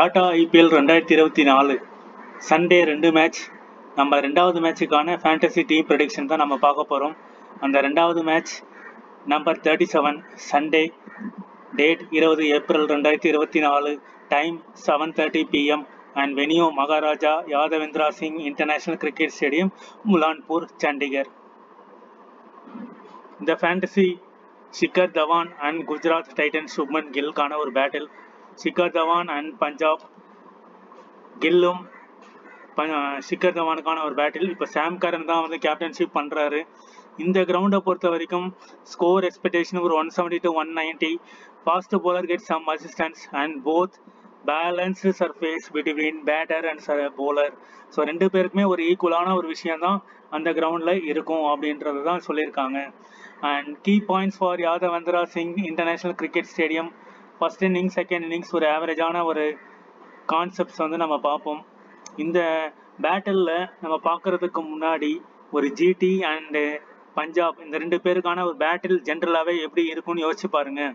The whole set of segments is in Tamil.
டாடா ஐபிஎல் ரெண்டாயிரத்தி இருபத்தி நாலு சண்டே ரெண்டு மேட்ச் நம்ம ரெண்டாவது மேட்சுக்கான ஃபேண்டசி டீம் ப்ரெடிக்ஷன் தான் நம்ம பார்க்க போகிறோம் அந்த ரெண்டாவது match number thirty seven Sunday date இருபது ஏப்ரல் ரெண்டாயிரத்தி இருபத்தி நாலு time seven thirty PM and venue Maharaja யாதவேந்திரா Singh international cricket stadium Mullanpur Chandigarh இந்த fantasy Shikhar Dhawan and Gujarat Titans Shubman கில்கான ஒரு பேட்டில் ஷிகர் தவான் அண்ட் பஞ்சாப் கில்லும் ஷிகர் தவானுக்கான ஒரு பேட்டில் இப்போ சாம் கரன் தான் வந்து கேப்டன்ஷிப் பண்ணுறாரு இந்த கிரவுண்டை பொறுத்த வரைக்கும் ஸ்கோர் எக்ஸ்பெக்டேஷன் ஒரு one seventy to one ninety fast bowler get some assistance and both balanced surface between batter and bowler so ரெண்டு பேருக்குமே ஒரு ஈக்குவலான ஒரு விஷயம் தான் அந்த கிரவுண்டில் இருக்கும் அப்படின்றது தான் சொல்லியிருக்காங்க and key points for Yadavindra Singh international cricket stadium first innings second innings ஒரு ஆவரேஜான ஒரு கான்செப்ட்ஸ் வந்து நம்ம பார்ப்போம் இந்த பேட்டிலில் நம்ம பார்க்கறதுக்கு முன்னாடி ஒரு ஜிடி அண்டு பஞ்சாப் இந்த ரெண்டு பேருக்கான ஒரு பேட்டில் ஜென்ரலாகவே எப்படி இருக்கும்னு யோசிச்சு பாருங்க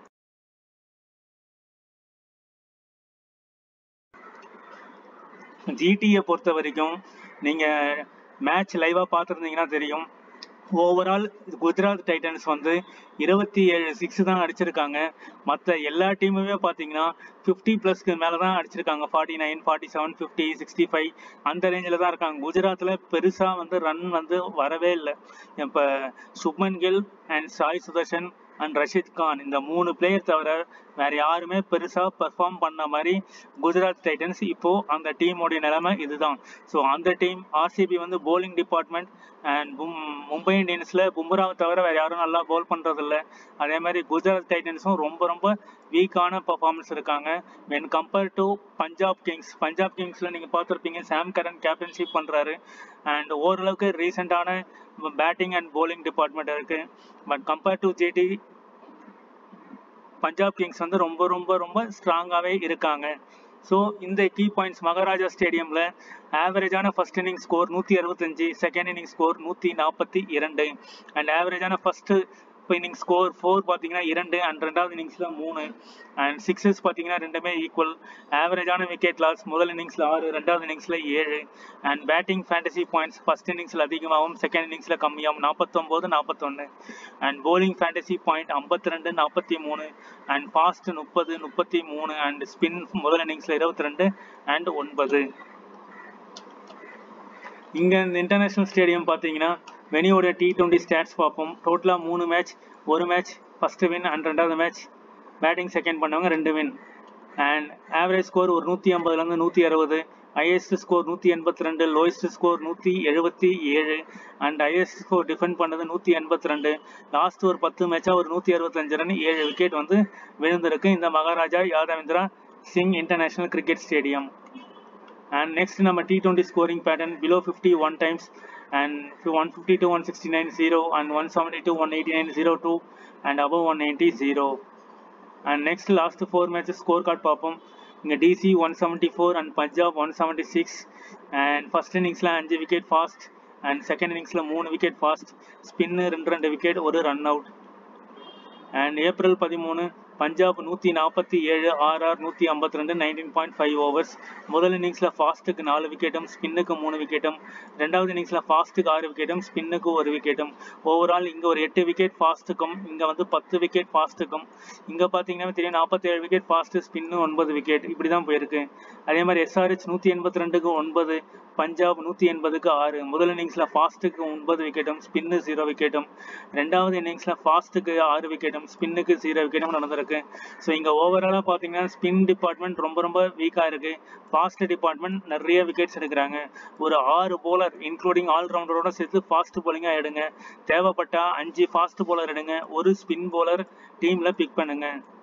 ஜிடியை பொறுத்த வரைக்கும் நீங்கள் மேட்ச் லைவாக பார்த்துருந்தீங்கன்னா தெரியும் ஓவரால் குஜராத் டைட்டன்ஸ் வந்து இருபத்தி ஏழு சிக்ஸ் தான் அடிச்சிருக்காங்க மற்ற எல்லா டீமுமே பார்த்தீங்கன்னா ஃபிஃப்டி ப்ளஸ்க்கு மேலே தான் அடிச்சிருக்காங்க forty nine forty seven fifty sixty five அந்த ரேஞ்சில் தான் இருக்காங்க குஜராத்தில் பெருசாக வந்து ரன் வந்து வரவே இல்லை இப்போ சுப்மன் கில் அண்ட் சாய் சுதர்ஷன் அண்ட் ரஷித் கான் இந்த மூணு பிளேயர் தவிர வேற யாருமே பெருசா பெர்ஃபார்ம் பண்ண மாதிரி குஜராத் டைட்டன்ஸ் இப்போ அந்த டீமோடைய நிலைமை இதுதான் ஸோ அந்த டீம் ஆர்சிபி வந்து போலிங் டிபார்ட்மெண்ட் அண்ட் மும்பை இந்தியன்ஸ்ல பும்ராவை தவிர வேற யாரும் நல்லா போல் பண்றது இல்ல அதே மாதிரி குஜராத் டைட்டன்ஸும் ரொம்ப ரொம்ப வீக்கான பர்ஃபார்மன்ஸ் இருக்காங்க when compare to Punjab Kings Punjab கிங்ஸ்ல நீங்க பார்த்துருப்பீங்க சாம் கரன் கேப்டன்ஷிப் பண்றாரு அண்ட் ஓரளவுக்கு ரீசெண்டான பேட்டிங் அண்ட் போலிங் டிபார்ட்மெண்ட் இருக்கு but compare to GT Punjab Kings வந்து ரொம்ப ரொம்ப ரொம்ப ஸ்ட்ராங்காகவே இருக்காங்க ஸோ இந்த கீ பாயிண்ட்ஸ் மகாராஜா ஸ்டேடியமில் ஆவரேஜான ஃபர்ஸ்ட் இன்னிங் ஸ்கோர் நூற்றி அறுபத்தஞ்சு செகண்ட் இன்னிங் ஸ்கோர் நூற்றி நாற்பத்தி இரண்டு அண்ட் ஆவரேஜான ஃபர்ஸ்ட் இன்னிங் ஸ்கோர் ஃபோர் பார்த்தீங்கன்னா இரண்டு அண்ட் ரெண்டாவது இன்னிங்ஸில் மூணு அண்ட் சிக்ஸஸ் பார்த்தீங்கன்னா ரெண்டுமே ஈக்குவல் ஆவரேஜான விக்கெட் லாஸ் முதல் இன்னிங்ஸில் ஆறு ரெண்டாவது இன்னிங்ஸில் ஏழு and batting fantasy points first இன்னிங்ஸில் அதிகமாகவும் செகண்ட் இன்னிங்ஸில் கம்மியாகும் நாற்பத்தொம்போது நாற்பத்தொன்று அண்ட் போலிங் ஃபேண்டசி பாயிண்ட் ஐம்பத்தி ரெண்டு நாற்பத்தி மூணு அண்ட் ஃபாஸ்ட் முப்பது முப்பத்தி மூணு அண்ட் ஸ்பின் முதல் இன்னிங்ஸில் இருபத்தி ரெண்டு அண்ட் ஒன்பது இங்கே இந்த இன்டர்நேஷ்னல் ஸ்டேடியம் பார்த்தீங்கன்னா வெனியோட டி டுவெண்ட்டி ஸ்டாட்ஸ் பார்ப்போம் டோட்டலாக மூணு மேட்ச் ஒரு மேட்ச் ஃபஸ்ட்டு வின் அண்ட் ரெண்டாவது மேட்ச் பேட்டிங் செகண்ட் பண்ணவங்க ரெண்டு வின் அண்ட் ஆவரேஜ் ஸ்கோர் ஒரு நூற்றி ஐம்பதுலேருந்து நூற்றி அறுபது ஹையஸ்ட் ஸ்கோர் நூற்றி எண்பத்தி ரெண்டு லோயஸ்ட் ஸ்கோர் நூற்றி எழுபத்தி ஏழு அண்ட் ஹையஸ்ட் ஸ்கோர் டிஃபெண்ட் பண்ணது நூற்றி எண்பத்தி ரெண்டு லாஸ்ட் ஒரு பத்து மேட்சாக ஒரு நூற்றி அறுபத்தஞ்சு ரன் ஏழு விக்கெட் வந்து விழுந்திருக்கு இந்த Maharaja யாதவேந்திரா Singh international cricket stadium and next நம்ம T twenty scoring pattern below fifty one times and one fifty to one sixty nine zero and one seventy to one eighty nine zero two and above one ninety zero and next last four matches score card பார்ப்போம் இங்கே DC one seventy four and Punjab one seventy six and first இன்னிங்ஸில் அஞ்சு விக்கெட் ஃபாஸ்ட் அண்ட் செகண்ட் இன்னிங்ஸில் மூணு விக்கெட் ஃபாஸ்ட் ஸ்பின்னு ரெண்டு ரெண்டு விக்கெட் ஒரு ரன் அவுட் அண்ட் ஏப்ரல் பதிமூணு பஞ்சாப் நூற்றி நாற்பத்தி ஏழு ஆர்ஆர் நூற்றி ஐம்பத்தி ரெண்டு நைன்டீன் பாயிண்ட் ஃபைவ் ஓவர்ஸ் முதல் இன்னிங்ஸில் ஃபாஸ்ட்டுக்கு நாலு விக்கெட்டும் ஸ்பின்னுக்கு மூணு விக்கெட்டும் ரெண்டாவது இன்னிங்ஸில் ஃபாஸ்ட்டுக்கு ஆறு விக்கெட்டும் ஸ்பின்னுக்கு ஒரு விக்கெட்டும் ஓவரால் இங்கே ஒரு எட்டு விக்கெட் ஃபாஸ்ட்டுக்கும் இங்கே வந்து பத்து விக்கெட் ஃபாஸ்ட்டுக்கும் இங்கே பார்த்தீங்கன்னா தெரியும் நாற்பத்தேழு விக்கெட் ஃபாஸ்ட்டு ஸ்பின்னு ஒன்பது விக்கெட் இப்படி தான் போயிருக்கு அதே மாதிரி எஸ்ஆர்ஹெச் நூற்றி எண்பத்தி ரெண்டுக்கு ஒன்பது பஞ்சாப் நூற்றி எண்பதுக்கு ஆறு முதல் இன்னிங்ஸில் ஃபாஸ்ட்டுக்கு ஒன்பது விக்கெட்டும் ஸ்பின்னு ஜீரோ விக்கெட்டும் ரெண்டாவது இன்னிங்ஸில் ஃபாஸ்ட்டுக்கு ஆறு விக்கெட்டும் ஸ்பின்னுக்கு ஜீரோ விக்கெட்டும் நடந்திருக்கு ஸோ இங்கே ஓவராலாக பார்த்தீங்கன்னா ஸ்பின் டிபார்ட்மெண்ட் ரொம்ப ரொம்ப வீக்காக இருக்கு ஃபாஸ்ட் டிபார்ட்மெண்ட் நிறைய விக்கெட்ஸ் எடுக்கிறாங்க ஒரு ஆறு போலர் இன்க்ளூடிங் ஆல்ரவுண்டரோட சேர்த்து ஃபாஸ்ட் போலிங்காக எடுங்க தேவைப்பட்டா அஞ்சு ஃபாஸ்ட் போலர் எடுங்க ஒரு ஸ்பின் போலர் டீமில் பிக் பண்ணுங்க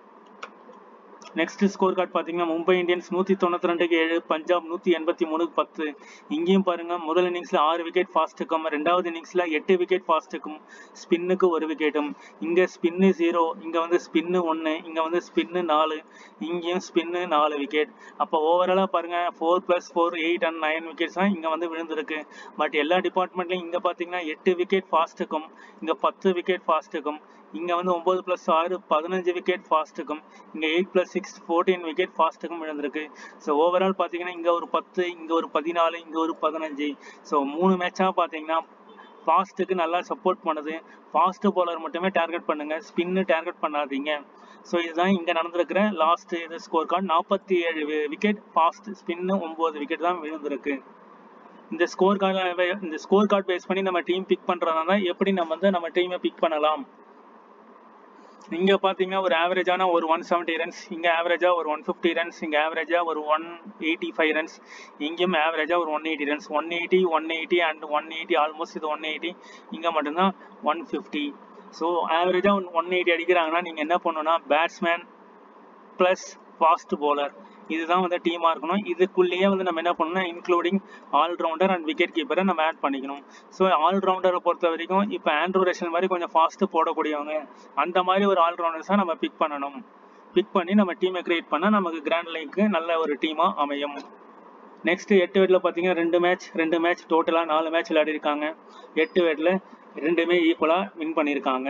நெக்ஸ்ட் ஸ்கோர் கார்டு பார்த்தீங்கன்னா மும்பை இந்தியன்ஸ் நூற்றி தொண்ணூற்றி ரெண்டுக்கு ஏழு பஞ்சாப் நூற்றி எண்பத்தி மூணுக்கு பத்து இங்கேயும் பாருங்க முதல் இன்னிங்ஸில் ஆறு விக்கெட் ஃபாஸ்ட்டுக்கும் ரெண்டாவது இன்னிங்ஸில் எட்டு விக்கெட் ஃபாஸ்ட்டுக்கும் ஸ்பின்னுக்கு ஒரு விக்கெட்டும் இங்கே ஸ்பின்னு ஜீரோ இங்கே வந்து ஸ்பின்னு ஒன்று இங்கே வந்து ஸ்பின்னு நாலு இங்கேயும் ஸ்பின்னு நாலு விக்கெட் அப்போ ஓவராலாக பாருங்க four plus four eight and nine wickets தான் இங்கே வந்து விழுந்திருக்கு பட் எல்லா டிபார்ட்மெண்ட்லையும் இங்கே பார்த்தீங்கன்னா எட்டு விக்கெட் ஃபாஸ்ட்டுக்கும் இங்கே பத்து விக்கெட் ஃபாஸ்ட்டுக்கும் இங்கே வந்து ஒம்பது ப்ளஸ் ஆறு பதினஞ்சு விக்கெட் ஃபாஸ்ட்டுக்கும் இங்கே eight plus six fourteen wicket ஃபாஸ்ட்டுக்கும் விழுந்திருக்கு ஸோ ஓவரால் பார்த்தீங்கன்னா இங்கே ஒரு பத்து இங்கே ஒரு பதினாலு இங்கே ஒரு பதினஞ்சு ஸோ மூணு மேட்சாக பார்த்தீங்கன்னா ஃபாஸ்ட்டுக்கு நல்லா சப்போர்ட் பண்ணுது ஃபாஸ்ட்டு bowler மட்டுமே டார்கெட் பண்ணுங்க ஸ்பின்னு டார்கெட் பண்ணாதீங்க ஸோ இதுதான் இங்கே நடந்திருக்கிற லாஸ்ட் இது ஸ்கோர் கார்டு நாற்பத்தி ஏழு விக்கெட் ஃபாஸ்ட் ஸ்பின்னு ஒம்பது விக்கெட் தான் விழுந்திருக்கு இந்த ஸ்கோர் கார்டு இந்த ஸ்கோர் கார்டு பேஸ் பண்ணி நம்ம டீம் பிக் பண்ணுறதுனால எப்படி நம்ம வந்து நம்ம டீமை பிக் பண்ணலாம் இங்க பாத்தீங்கன்னா ஒரு ஆவரேஜான ஒரு ஒன் செவன்ட்டி ரன்ஸ் இங்க ஆவரேஜா ஒரு ஒன் ஃபிஃப்டி ரன்ஸ் இங்க ஆவரேஜா ஒரு ஒன் எயிட்டி ஃபைவ் ரன்ஸ் இங்கேயும் ஆவரேஜா ஒரு one eighty runs one eighty one eighty and one eighty almost இது ஒன் எயிட்டி இங்க மட்டும்தான் ஒன் ஃபிஃப்டி ஸோ ஆவரேஜா ஒன் எயிட்டி அடிக்கிறாங்கன்னா நீங்க என்ன பண்ணணும்னா பேட்ஸ்மேன் ப்ளஸ் ஃபாஸ்ட் bowler இதுதான் வந்து டீமாக இருக்கணும் இதுக்குள்ளேயே வந்து நம்ம என்ன பண்ணணும் இன்க்ளூடிங் ஆல்ரவுண்டர் அண்ட் விக்கெட் கீப்பரை நம்ம ஆட் பண்ணிக்கணும் ஸோ ஆல்ரவுண்டரை பொறுத்த வரைக்கும் இப்போ ஆண்ட்ரூ ரஷல் மாதிரி கொஞ்சம் ஃபாஸ்ட்டு போடக்கூடியவங்க அந்த மாதிரி ஒரு ஆல்ரவுண்டர்ஸாக நம்ம பிக் பண்ணணும் பிக் பண்ணி நம்ம டீமை கிரியேட் பண்ணால் நமக்கு கிராண்ட் லீக்கு நல்ல ஒரு டீமாக அமையும் நெக்ஸ்ட் எட்டு வெட்டில் பார்த்தீங்கன்னா ரெண்டு மேட்ச் ரெண்டு மேட்ச் டோட்டலாக நாலு மேட்ச் விளையாடிருக்காங்க எட்டு வெட்டில் ரெண்டுமே ஈக்குவலாக வின் பண்ணியிருக்காங்க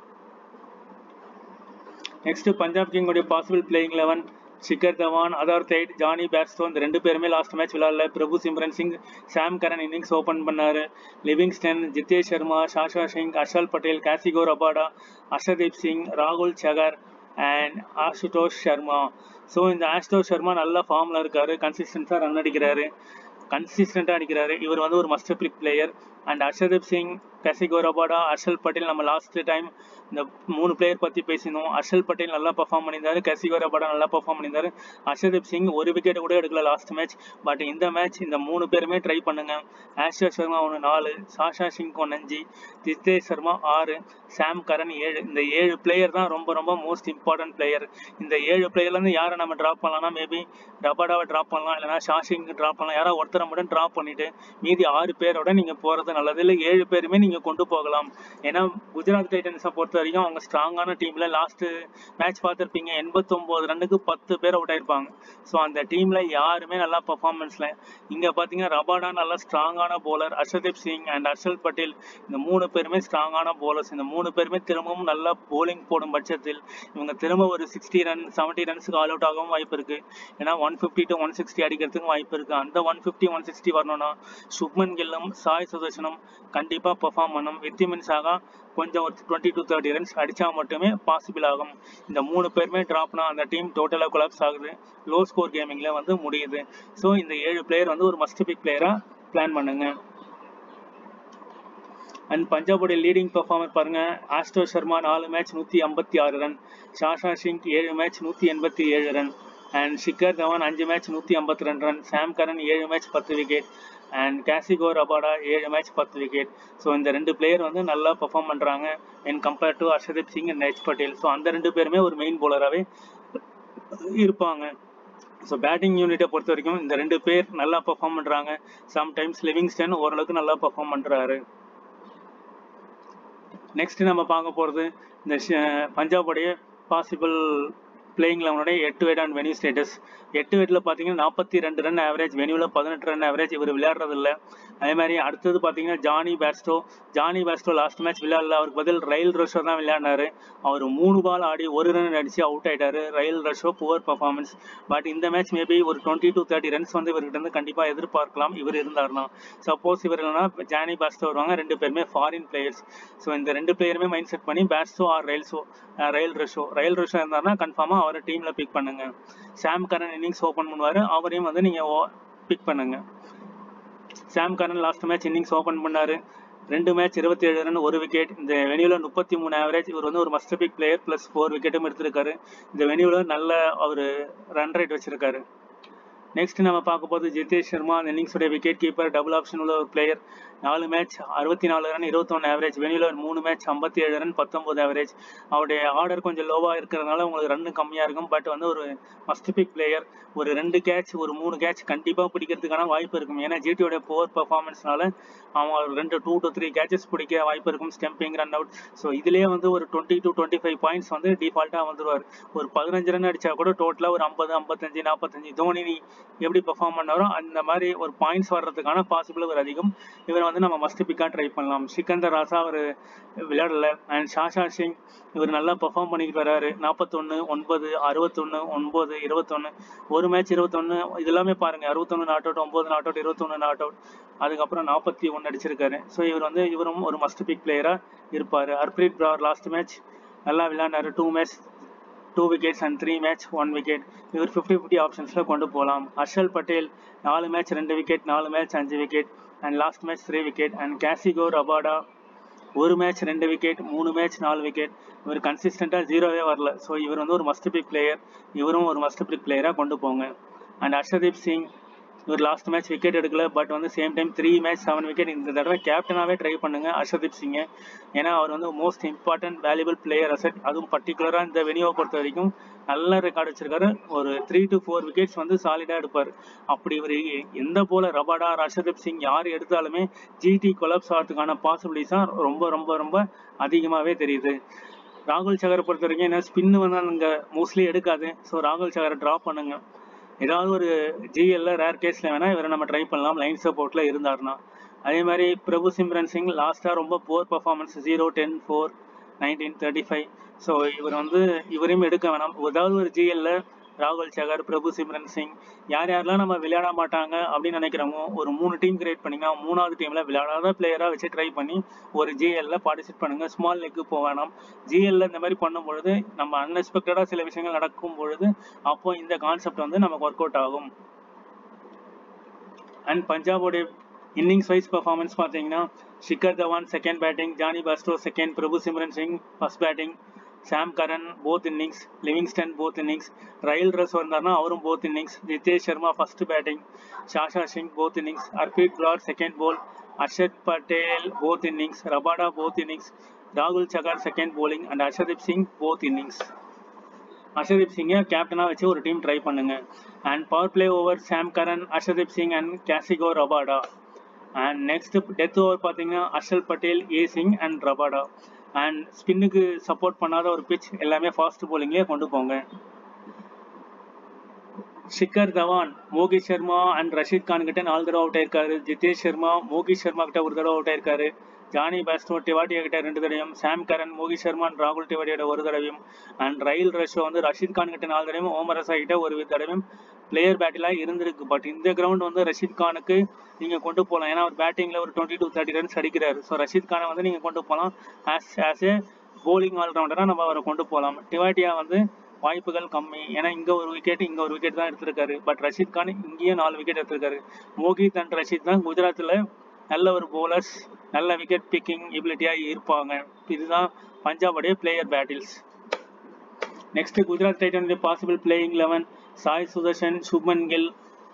next Punjab கிங்கோடைய possible playing eleven Shikhar Dhawan other தைட் Jonny Bairstow இந்த ரெண்டு பேருமே லாஸ்ட் மேட்ச் விளையாடல பிரபு சிம்ரன் சிங் சாம் கரன் இன்னிங்ஸ் ஓப்பன் பண்ணாரு லிவிங்ஸ்டன் ஜித்தேஷ் சர்மா ஷாஷா சிங் ஹர்ஷல் பட்டேல் காசிகோ ரபாடா அர்ஷதீப் சிங் ராகுல் சகர் அண்ட் ஆஷுதோஷ் சர்மா ஸோ இந்த ஆஷுதோஷ் சர்மா நல்ல ஃபார்மில் இருக்காரு கன்சிஸ்டன்ஸாக ரன் அடிக்கிறாரு கன்சிஸ்டண்டாக அடிக்கிறாரு இவர் வந்து ஒரு must pick player and Arshdeep Singh Kagiso Rabada Harshal Patel நம்ம லாஸ்ட் டைம் இந்த மூணு பிளேயர் பற்றி பேசினோம் ஹர்ஷல் பட்டேல் நல்லா பர்ஃபார்ம் பண்ணியிருந்தாரு கசிகோ ரபாடா நல்லா பர்ஃபார்ம் பண்ணியிருந்தாரு ஹர்ஷதீப் சிங் ஒரு விக்கெட் கூட எடுக்கல லாஸ்ட் மேட்ச் பட் இந்த மேட்ச் இந்த மூணு பேருமே ட்ரை பண்ணுங்க ஆஷா சர்மா ஒன்று நாலு சாஷா சிங் ஒன்று அஞ்சு ஜித்தேஷ் சர்மா ஆறு சாம் கரன் ஏழு இந்த ஏழு பிளேயர் தான் ரொம்ப ரொம்ப மோஸ்ட் இம்பார்ட்டன்ட் பிளேயர் இந்த ஏழு பிளேயர்லேருந்து யாரை நம்ம ட்ராப் பண்ணலாம்னா மேபி ரபாடாவை ட்ராப் பண்ணலாம் இல்லைனா ஷாஷிங் ட்ராப் பண்ணலாம் யாராவது ஒருத்தரை மட்டும் ட்ராப் பண்ணிட்டு மீதி ஆறு பேரோட நீங்கள் போகிறது நல்லது இல்லை ஏழு பேருமே நீங்கள் கொண்டு போகலாம் ஏன்னா குஜராத் டைட்டன்ஸை பொறுத்த வரைக்கும் அவங்க ஸ்ட்ராங்கான டீமில் லாஸ்ட்டு மேட்ச் பார்த்துருப்பீங்க எண்பத்தொம்போது ரன்னுக்கு பத்து பேர் அவுட் ஆயிருப்பாங்க ஸோ அந்த டீமில் யாருமே நல்லா பர்ஃபார்மன்ஸில் இங்கே பார்த்தீங்கன்னா ரபாடா நல்லா ஸ்ட்ராங்கான போலர் அர்ஷதீப் சிங் அண்ட் ஹர்ஷல் பட்டேல் இந்த மூணு பேருமே ஸ்ட்ராங்கான போலர்ஸ் இந்த மூணு பேருமே திரும்பவும் நல்லா போலிங் போடும் பட்சத்தில் இவங்க திரும்ப ஒரு சிக்ஸ்டி ரன் செவன்ட்டி ரன்ஸுக்கு ஆல் அவுட் ஆகவும் வாய்ப்பு இருக்கு ஏன்னா one fifty to one sixty அடிக்கிறதுக்கு வாய்ப்பு இருக்கு அந்த ஒன் ஃபிஃப்டி ஒன் சிக்ஸ்டி வரணும்னா சுப்மன் கில்லும் சாய் சுதர்ஷனும் கண்டிப்பாக பெர்ஃபார்ம் பண்ணும் வித்திமின் சாகா கொஞ்சம் ஒரு டுவெண்ட்டி டு தேர்ட்டி ரன்ஸ் அடித்தா மட்டுமே பாசிபிள் ஆகும் இந்த மூணு பேருமே ட்ராப்னா அந்த டீம் டோட்டலாக கொலாப்ஸ் ஆகுது லோ ஸ்கோர் கேமிங்கில் வந்து முடியுது ஸோ இந்த ஏழு பிளேயர் வந்து ஒரு மஸ்ட் பிக் பிளேயராக பிளான் பண்ணுங்க அண்ட் பஞ்சாபோடைய லீடிங் பெர்ஃபார்மர் பாருங்க ஆஸ்டோ சர்மா நாலு மேட்ச் நூற்றி ஐம்பத்தி ஆறு ரன் ஷாஷா சிங் ஏழு மேட்ச் நூற்றி எண்பத்தி ஏழு ரன் அண்ட் ஷிக்கர் தவான் அஞ்சு மேட்ச் நூற்றி ஐம்பத்தி ரெண்டு ரன் சாம் கரன் ஏழு மேட்ச் பத்து விக்கெட் அண்ட் கேசிகோ ரபாடா ஏழு மேட்ச் பத்து விக்கெட் ஸோ இந்த ரெண்டு பிளேயர் வந்து நல்லா பெர்ஃபார்ம் பண்ணுறாங்க in compared to Arshdeep Singh and நெச் பட்டேல் ஸோ அந்த ரெண்டு பேருமே ஒரு மெயின் போலராகவே இருப்பாங்க ஸோ பேட்டிங் யூனிட்டை பொறுத்த வரைக்கும் இந்த ரெண்டு பேர் நல்லா பெர்ஃபார்ம் பண்ணுறாங்க சம்டைம்ஸ் லிவிங்ஸ்டன் ஓரளவுக்கு நல்லா பெர்ஃபார்ம் பண்ணுறாரு நெக்ஸ்ட் நம்ம பார்க்க போகிறது இந்த பஞ்சாபுடைய பாசிபிள் பிளேயிங் லெவனுடைய எட்டு வெயிட் அண்ட் வெனியூ ஸ்டேட்டஸ் எட்டு வெயிட்டில் பார்த்தீங்கன்னா நாற்பத்தி ரெண்டு ரன் ஆவரேஜ் வெனியூவில் பதினெட்டு ரன் ஆவரேஜ் இவர் விளையாடுறது இல்லை அதே மாதிரி அடுத்தது பார்த்தீங்கன்னா Jonny Bairstow Jonny Bairstow last match விளையாடல அவருக்கு பதில் ரயில் ரஷோ தான் விளையாடினாரு அவர் மூணு பால் ஆடி ஒரு ரன் அடிச்சு அவுட் ஆயிட்டாரு Rilee Rossouw poor performance but இந்த மேட்ச் மேபி ஒரு டுவெண்ட்டி டு தேர்ட்டி ரன்ஸ் வந்து இவர்கிட்ட இருந்து கண்டிப்பாக எதிர்பார்க்கலாம் இவர் இருந்தாருன்னா சப்போஸ் இவர் இல்லைனா ஜானி பேஸ்டோ வருவாங்க ரெண்டு பேருமே ஃபாரின் பிளேயர்ஸ் ஸோ இந்த ரெண்டு பிளேயருமே மைண்ட் செட் பண்ணி Bairstow or Rilee Rossouw Rilee Rossouw Rilee Rossouw இருந்தாருன்னா கன்ஃபார்மாக அவரை டீமில் பிக் பண்ணுங்க சாம் கரன் இன்னிங்ஸ் ஓப்பன் பண்ணுவார் அவரையும் வந்து நீங்கள் பிக் பண்ணுங்க Sam Curran last match innings open பண்ணாரு ரெண்டு மேட்ச் இருபத்தி ஏழு ரன் ஒரு விக்கெட் இந்த வெனியூவில் முப்பத்தி மூணு ஆவரேஜ் இவர் வந்து ஒரு must pick player plus four விக்கெட்டும் எடுத்திருக்காரு இந்த வெனியூவில் நல்ல அவர் ரன் ரேட் வச்சிருக்காரு நெக்ஸ்ட் நம்ம பார்க்க போது ஜிதேஷ் சர்மா அந்த இன்னிங்ஸோட விக்கெட் கீப்பர் டபுள் ஆப்ஷன் உள்ள ஒரு பிளேயர் நாலு மேட்ச் அறுபத்தி நாலு ரன் இருபத்தொன்று ஆவரேஜ் வெனியூவில் மூணு மேட்ச் ஐம்பத்தி ஏழு ரன் பத்தொம்பது ஆவரேஜ் அவருடைய ஆர்டர் கொஞ்சம் லோவாக இருக்கிறதுனால உங்களுக்கு ரன் கம்மியாக இருக்கும் பட் வந்து ஒரு மஸ்ட் பிக் பிளேயர் ஒரு ரெண்டு கேட்ச் ஒரு மூணு கேட்ச் கண்டிப்பாக பிடிக்கிறதுக்கான வாய்ப்பு இருக்கும் ஏன்னா ஜிடியோட போர் பர்ஃபார்மன்ஸ்னால அவன் ஒரு ரெண்டு டூ டு த்ரீ கேட்சஸ் பிடிக்க வாய்ப்பு இருக்கும் ஸ்டெம்பிங் ரன் அவுட் ஸோ இதுலேயே வந்து ஒரு twenty to twenty five points வந்து டிஃபால்ட்டாக வந்துருவார் ஒரு பதினஞ்சு ரன் அடிச்சா கூட டோட்டலாக ஒரு ஐம்பது ஐம்பத்தஞ்சு நாற்பத்தஞ்சு தோனி எப்படி பெர்ஃபார்ம் பண்ணாரோ அந்த மாதிரி ஒரு பாயிண்ட்ஸ் வர்றதுக்கான பாசிபிள் ஒரு அதிகம் இவர் வந்து நம்ம மஸ்ட் பிக்காக ட்ரை பண்ணலாம் சிக்கந்தர் ராசா அவர் விளையாடல அண்ட் ஷாஷா சிங் இவர் நல்லா பெர்ஃபார்ம் பண்ணிக்கிட்டு வராரு நாற்பத்தொன்று ஒன்பது அறுபத்தொன்று ஒன்பது இருபத்தொன்று ஒரு மேட்ச் இருபத்தொன்று இது எல்லாமே பாருங்க அறுபத்தொன்று நாட் அவுட் ஒன்பது நாட் அவுட் இருபத்தொன்று நாட் அவுட் அதுக்கப்புறம் நாற்பத்தி ஒன்று அடிச்சிருக்காரு ஸோ இவர் வந்து இவரும் ஒரு மஸ்ட் பிக் பிளேயராக இருப்பார் ஹர்ப்ரீத் பிரார் லாஸ்ட் மேட்ச் நல்லா விளையாண்டாரு two match two wickets and three match one wicket இவர் ஃபிஃப்டி ஃபிஃப்டி ஆப்ஷன்ஸில் கொண்டு போகலாம் ஹர்ஷல் பட்டேல் நாலு மேட்ச் ரெண்டு விக்கெட் நாலு மேட்ச் அஞ்சு wicket and last match three wicket and Kagiso Rabada ஒரு மேட்ச் ரெண்டு விக்கெட் மூணு மேட்ச் நாலு விக்கெட் இவர் கன்சிஸ்டண்ட்டாக ஜீரோவே வரல ஸோ இவர் வந்து ஒரு மஸ்ட் பிக் பிளேயர் இவரும் ஒரு மஸ்ட் பிக் பிளேயராக கொண்டு போங்க அண்ட் ஹர்ஷதீப் சிங் இவர் லாஸ்ட் மேட்ச் விக்கெட் எடுக்கல பட் வந்து same time three match seven wicket இந்த தடவை கேப்டனாகவே ட்ரை பண்ணுங்க ஹர்ஷதீப் சிங்கை ஏன்னா அவர் வந்து most important valuable player asset அதுவும் பர்டிகுலராக இந்த வெனியோவை பொறுத்த வரைக்கும் நல்ல ரெக்கார்டு வச்சிருக்காரு ஒரு த்ரீ டு ஃபோர் விக்கெட்ஸ் வந்து சாலிடாக எடுப்பார் அப்படி இவர் எந்த போல ரபாடா ஹர்ஷதீப் சிங் யார் எடுத்தாலுமே ஜிடி கொலாப்ஸ் ஆகிறதுக்கான பாசிபிலிட்டிஸ் தான் ரொம்ப ரொம்ப ரொம்ப அதிகமாகவே தெரியுது ராகுல் சகரை பொறுத்த வரைக்கும் என்ன ஸ்பின்னு வந்து அங்கே மோஸ்ட்லி எடுக்காது ஸோ ராகுல் சகரை ட்ராப் பண்ணுங்க ஏதாவது ஒரு ஜிஎல்ல ரேர் கேஸில் வேணால் இவரை நம்ம ட்ரை பண்ணலாம் லைன் சப்போர்ட்டில் இருந்தாருன்னா அதே மாதிரி பிரபு சிம்ரன் சிங் லாஸ்ட்டாக ரொம்ப poor performance zero ten four nineteen thirty five so இவர் வந்து இவரையும் எடுக்க வேணாம் ஏதாவது ஒரு ஜிஎல்ல ராகுல் சகர் பிரபு சிம்ரன் சிங் யார் யாரெல்லாம் நம்ம விளையாட மாட்டாங்க அப்படின்னு நினைக்கிறோமோ ஒரு மூணு டீம் கிரியேட் பண்ணிங்க மூணாவது டீம்ல விளையாடாத பிளேயராக வச்சு ட்ரை பண்ணி ஒரு ஜிஎல்ல பார்ட்டிசிபேட் பண்ணுங்க ஸ்மால் லெக்கு போக வேணாம் ஜிஎல்ல இந்த மாதிரி பண்ணும் பொழுது நம்ம அன்எக்ஸ்பெக்டடாக சில விஷயங்கள் நடக்கும் பொழுது அப்போ இந்த கான்செப்ட் வந்து நமக்கு ஒர்க் அவுட் ஆகும் அண்ட் பஞ்சாபோடைய இன்னிங்ஸ் வைஸ் பர்ஃபார்மன்ஸ் பார்த்தீங்கன்னா Shikhar Dhawan second batting Johnny Bairstow second பிரபு சிம்ரன் சிங் ஃபர்ஸ்ட் பேட்டிங் சாம் Karan both innings Livingstone both innings ரயில் ரஸ் வந்தார்னா அவரும் both innings Nitesh Sharma first batting ஷாஷா Singh both innings ஹர்பீத் Brar second போல் Arshad Patel both innings Rabada both innings ராகுல் Sahar second polling and Arshdeep Singh both innings Harshdeep சிங்கை கேப்டனாக வச்சு ஒரு டீம் ட்ரை பண்ணுங்க and power play over Sam Curran Arshdeep Singh and Kagiso Rabada and next death over பார்த்தீங்கன்னா Harshal Patel A Singh and Rabada and ஸ்பின்னுக்கு சப்போர்ட் பண்ணாத ஒரு பிச் எல்லாமே ஃபாஸ்ட் போலிங்லேயே கொண்டு போங்க ஷிக்கர் தவான் மோகித் சர்மா அண்ட் ரஷீத் கான் கிட்ட நாலு தடவை அவுட் ஆயிருக்காரு ஜிதேஷ் சர்மா மோகித் சர்மா கிட்ட ஒரு தடவை அவுட் ஆயிருக்காரு ஜானி பாஸ்டோ டிவாட்டியா கிட்ட ரெண்டு தடவையும் Sam Curran Mohit Sharma and ராகுல் டிவாட்டியோட ஒரு தடவையும் அண்ட் ரயில் ரஷோ வந்து ரஷீத் கான் கிட்ட நாலு தடவையும் ஓமர் ரசா கிட்ட ஒரு தடவையும் பிளேயர் பேட்டிலாக இருந்திருக்கு பட் இந்த கிரவுண்ட் வந்து ரஷீத் கானுக்கு நீங்கள் கொண்டு போகலாம் ஏன்னா அவர் பேட்டிங்கில் ஒரு டுவெண்ட்டி டூ தேர்ட்டி ரன்ஸ் அடிக்கிறாரு ஸோ ரஷீத் கானை வந்து நீங்கள் கொண்டு போகலாம் ஆஸ் ஆஸ் ஏ போலிங் ஆல்ரவுண்டராக நம்ம அவரை கொண்டு போகலாம் டிவாட்டியா வந்து வாய்ப்புகள் கம்மி ஏன்னா இங்கே ஒரு விக்கெட் இங்கே ஒரு விக்கெட் தான் எடுத்திருக்காரு பட் ரஷீத் கான் இங்கேயும் நாலு விக்கெட் எடுத்திருக்காரு மோகித் அண்ட் ரஷீத் தான் குஜராத்தில் நல்ல ஒரு போலர்ஸ் நல்ல விக்கெட் பிக்கிங் எபிலிட்டியாக இருப்பாங்க இதுதான் பஞ்சாபுடைய பிளேயர் பேட்டில்ஸ் நெக்ஸ்ட் குஜராத் டைட்டனுடைய possible playing eleven Sai Sudharsan Shubman Gill